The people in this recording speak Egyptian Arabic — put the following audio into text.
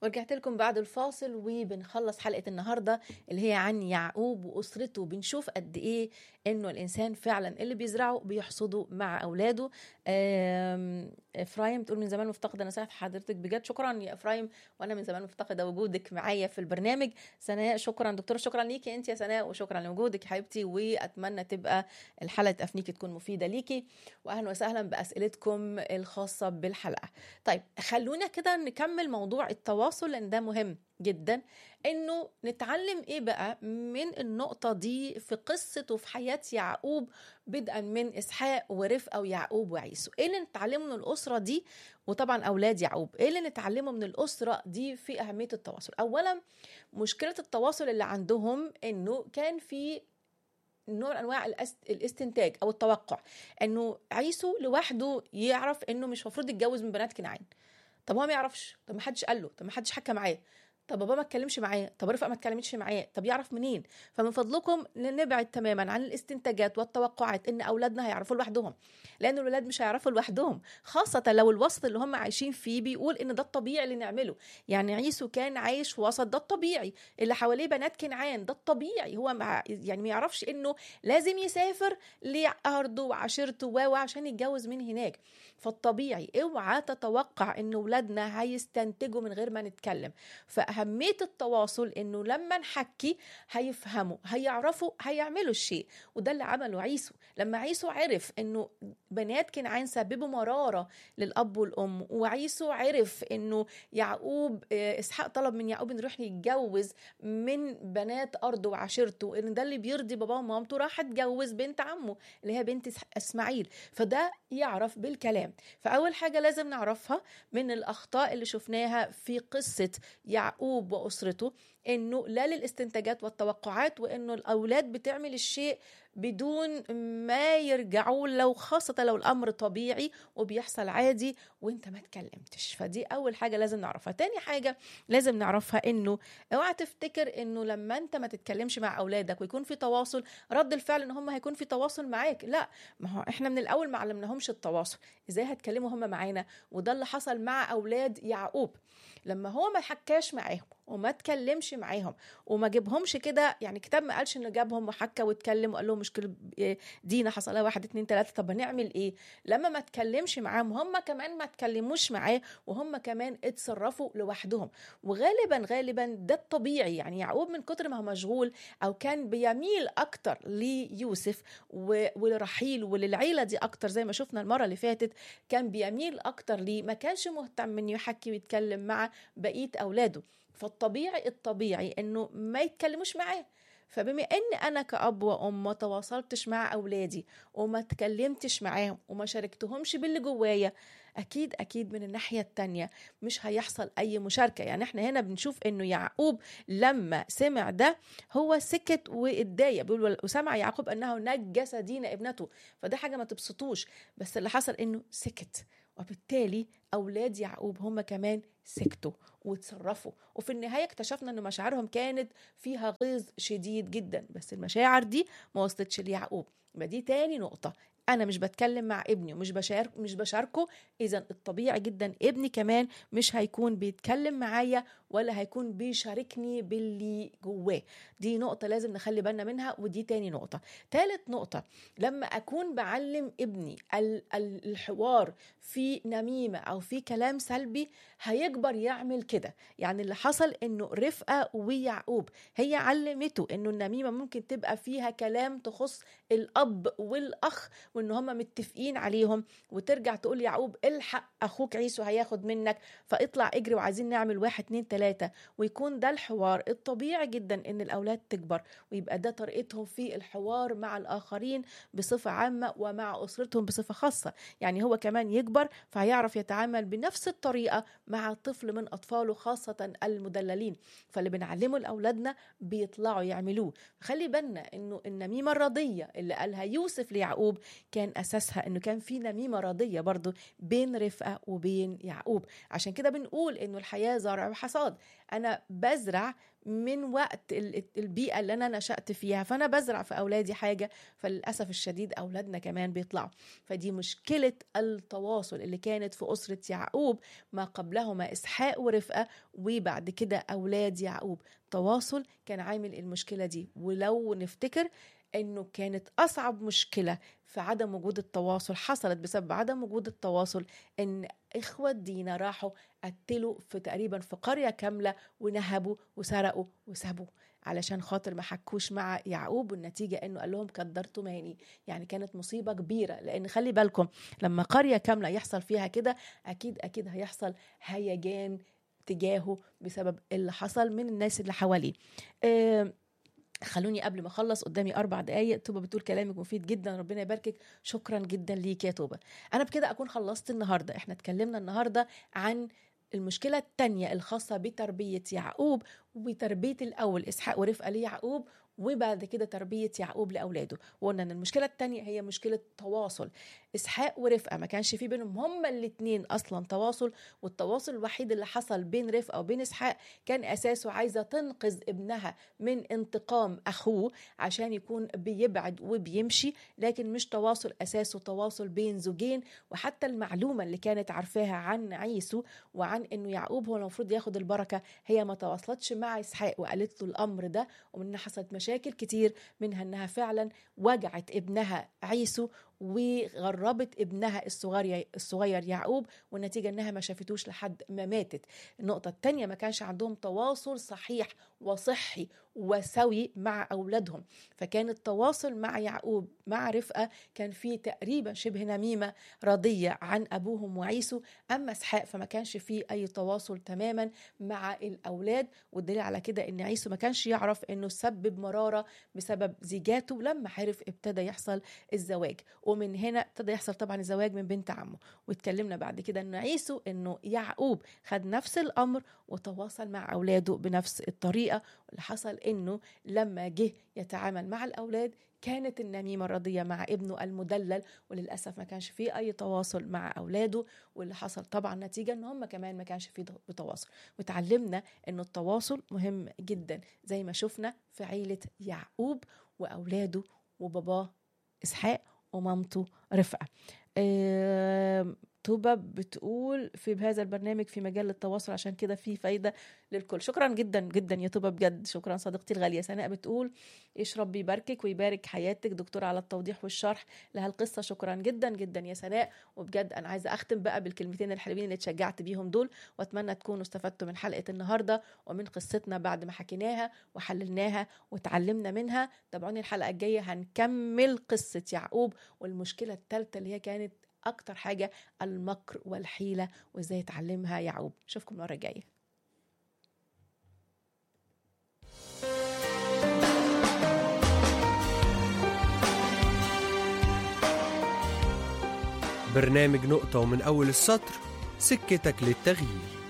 ورجعت لكم بعد الفاصل وبنخلص حلقة النهاردة اللي هي عن يعقوب وأسرته بنشوف قد إيه إنه الإنسان فعلا اللي بيزرعه بيحصده مع أولاده آم، إفرايم تقول من زمان مفتقدة نصيحة حضرتك بجد شكرا يا إفرايم وأنا من زمان مفتقدة وجودك معايا في البرنامج سناء شكرا دكتورة شكرا ليكي أنت يا سناء وشكرا لوجودك يا حبيبتي وأتمنى تبقى الحلقة أفنيكي تكون مفيدة ليكي وأهلا وسهلا بأسئلتكم الخاصة بالحلقة طيب خلونا كده نكمل موضوع التواصل لان ده مهم جدا انه نتعلم ايه بقى من النقطه دي في قصه وفي حياه يعقوب بدءا من اسحاق ورفقه ويعقوب وعيسو ايه اللي نتعلمه من الاسره دي وطبعا اولاد يعقوب ايه اللي نتعلمه من الاسره دي في اهميه التواصل اولا مشكله التواصل اللي عندهم انه كان في نوع من انواع الاست- الاستنتاج او التوقع انه عيسو لوحده يعرف انه مش المفروض يتجوز من بنات كنعان طب هو ما يعرفش طب ما حدش قال له طب ما حدش حكى معاه طب بابا ما اتكلمش معاه طب رفقه ما اتكلمتش معاه طب يعرف منين فمن فضلكم نبعد تماما عن الاستنتاجات والتوقعات ان اولادنا هيعرفوا لوحدهم لان الولاد مش هيعرفوا لوحدهم خاصه لو الوسط اللي هم عايشين فيه بيقول ان ده الطبيعي اللي نعمله يعني عيسو كان عايش في وسط ده الطبيعي اللي حواليه بنات كنعان ده الطبيعي هو مع يعني ما يعرفش انه لازم يسافر لارضه وعشيرته و عشان يتجوز من هناك فالطبيعي اوعى تتوقع ان ولادنا هيستنتجوا من غير ما نتكلم فاهميه التواصل انه لما نحكي هيفهموا هيعرفوا هيعملوا الشيء وده اللي عمله عيسو لما عيسو عرف انه بنات كنعان سببوا مراره للاب والام وعيسو عرف انه يعقوب آه، اسحاق طلب من يعقوب انه يروح يتجوز من بنات ارضه وعشيرته ان ده اللي بيرضي باباه ومامته راح اتجوز بنت عمه اللي هي بنت إس- اسماعيل فده يعرف بالكلام فاول حاجه لازم نعرفها من الاخطاء اللي شفناها في قصه يعقوب واسرته انه لا للاستنتاجات والتوقعات وانه الاولاد بتعمل الشيء بدون ما يرجعوا لو خاصة لو الأمر طبيعي وبيحصل عادي وانت ما اتكلمتش فدي أول حاجة لازم نعرفها تاني حاجة لازم نعرفها انه اوعى تفتكر انه لما انت ما تتكلمش مع أولادك ويكون في تواصل رد الفعل ان هم هيكون في تواصل معاك لا ما هو احنا من الأول ما علمناهمش التواصل ازاي هتكلموا هم معانا وده اللي حصل مع أولاد يعقوب لما هو ما حكاش معاهم وما اتكلمش معاهم وما جابهمش كده يعني كتاب ما قالش انه جابهم وحكى واتكلم وقال لهم مشكله إيه دينا حصل لها واحد اتنين تلاته طب هنعمل ايه؟ لما ما اتكلمش معاهم هم كمان ما اتكلموش معاه وهم كمان اتصرفوا لوحدهم وغالبا غالبا ده الطبيعي يعني يعقوب من كتر ما هو مشغول او كان بيميل اكتر ليوسف و- ولرحيل وللعيله دي اكتر زي ما شفنا المره اللي فاتت كان بيميل اكتر ليه ما كانش مهتم انه يحكي ويتكلم مع بقيه اولاده فالطبيعي الطبيعي انه ما يتكلموش معاه فبما ان انا كاب وام ما تواصلتش مع اولادي وما اتكلمتش معاهم وما شاركتهمش باللي جوايا اكيد اكيد من الناحيه التانية مش هيحصل اي مشاركه يعني احنا هنا بنشوف انه يعقوب لما سمع ده هو سكت واتضايق بيقول وسمع يعقوب انه نجس دين ابنته فده حاجه ما تبسطوش بس اللي حصل انه سكت وبالتالي اولاد يعقوب هم كمان سكتوا وتصرفوا وفي النهايه اكتشفنا ان مشاعرهم كانت فيها غيظ شديد جدا بس المشاعر دي ما وصلتش ليعقوب يبقى دي تاني نقطه انا مش بتكلم مع ابني ومش بشارك مش بشاركه اذا الطبيعي جدا ابني كمان مش هيكون بيتكلم معايا ولا هيكون بيشاركني باللي جواه دي نقطه لازم نخلي بالنا منها ودي تاني نقطه تالت نقطه لما اكون بعلم ابني ال- ال- الحوار في نميمه او في كلام سلبي هيكبر يعمل كده يعني اللي حصل انه رفقه ويعقوب هي علمته انه النميمه ممكن تبقى فيها كلام تخص الاب والاخ وان هما متفقين عليهم وترجع تقول يعقوب الحق اخوك عيسو هياخد منك فاطلع اجري وعايزين نعمل واحد اتنين تلاته ويكون ده الحوار الطبيعي جدا ان الاولاد تكبر ويبقى ده طريقتهم في الحوار مع الاخرين بصفه عامه ومع اسرتهم بصفه خاصه يعني هو كمان يكبر فهيعرف يتعامل بنفس الطريقه مع طفل من اطفاله خاصه المدللين فاللي بنعلمه لاولادنا بيطلعوا يعملوه خلي بالنا انه النميمه الرضيه اللي قالها يوسف ليعقوب كان اساسها انه كان في نميمه رضيه برضو بين رفقه وبين يعقوب عشان كده بنقول انه الحياه زرع وحصاد حصاد انا بزرع من وقت ال- البيئه اللي انا نشات فيها فانا بزرع في اولادي حاجه فللاسف الشديد اولادنا كمان بيطلعوا فدي مشكله التواصل اللي كانت في اسره يعقوب ما قبلهما اسحاق ورفقه وبعد كده اولاد يعقوب تواصل كان عامل المشكله دي ولو نفتكر انه كانت اصعب مشكله في عدم وجود التواصل حصلت بسبب عدم وجود التواصل ان اخوه دينا راحوا قتلوا في تقريبا في قريه كامله ونهبوا وسرقوا وسابوا علشان خاطر ما حكوش مع يعقوب والنتيجه انه قال لهم قدرتوا ماني يعني كانت مصيبه كبيره لان خلي بالكم لما قريه كامله يحصل فيها كده اكيد اكيد هيحصل هيجان تجاهه بسبب اللي حصل من الناس اللي حواليه آه خلوني قبل ما اخلص قدامي اربع دقايق توبه بتقول كلامك مفيد جدا ربنا يباركك شكرا جدا ليك يا توبه انا بكده اكون خلصت النهارده احنا اتكلمنا النهارده عن المشكلة التانية الخاصة بتربية يعقوب وتربية الأول إسحاق ورفقة ليعقوب وبعد كده تربية يعقوب لأولاده وقلنا إن المشكلة التانية هي مشكلة تواصل إسحاق ورفقة ما كانش في بينهم هما الاتنين أصلا تواصل والتواصل الوحيد اللي حصل بين رفقة وبين إسحاق كان أساسه عايزة تنقذ ابنها من انتقام أخوه عشان يكون بيبعد وبيمشي لكن مش تواصل أساسه تواصل بين زوجين وحتى المعلومة اللي كانت عارفاها عن عيسو وعن إنه يعقوب هو المفروض ياخد البركة هي ما تواصلتش مع إسحاق وقالت له الأمر ده ومنها حصلت مشاكل كتير منها إنها فعلا وجعت ابنها عيسو وغربت ابنها الصغير الصغير يعقوب والنتيجه انها ما شافتوش لحد ما ماتت النقطه الثانيه ما كانش عندهم تواصل صحيح وصحي وسوي مع اولادهم فكان التواصل مع يعقوب مع رفقه كان فيه تقريبا شبه نميمه راضيه عن ابوهم وعيسو اما اسحاق فما كانش فيه اي تواصل تماما مع الاولاد والدليل على كده ان عيسو ما كانش يعرف انه سبب مراره بسبب زيجاته لما عرف ابتدى يحصل الزواج ومن هنا ابتدى يحصل طبعا الزواج من بنت عمه واتكلمنا بعد كده انه عيسو انه يعقوب خد نفس الامر وتواصل مع اولاده بنفس الطريقه واللي حصل انه لما جه يتعامل مع الاولاد كانت النميمة الرضية مع ابنه المدلل وللأسف ما كانش فيه أي تواصل مع أولاده واللي حصل طبعا نتيجة أن هم كمان ما كانش فيه تواصل وتعلمنا أن التواصل مهم جدا زي ما شفنا في عيلة يعقوب وأولاده وباباه إسحاق ومامته رفقة آه، توبة بتقول في بهذا البرنامج في مجال التواصل عشان كده في فايدة للكل شكرا جدا جدا يا توبة بجد شكرا صديقتي الغالية سناء بتقول ايش ربي يباركك ويبارك حياتك دكتورة على التوضيح والشرح لهالقصة شكرا جدا جدا يا سناء وبجد انا عايزة اختم بقى بالكلمتين الحلوين اللي اتشجعت بيهم دول واتمنى تكونوا استفدتوا من حلقة النهاردة ومن قصتنا بعد ما حكيناها وحللناها وتعلمنا منها تابعوني الحلقة الجاية هنكمل قصة يعقوب والمشكلة الثالثة اللي هي كانت اكتر حاجه المكر والحيله وازاي يتعلمها يعقوب اشوفكم المره الجايه برنامج نقطة ومن أول السطر سكتك للتغيير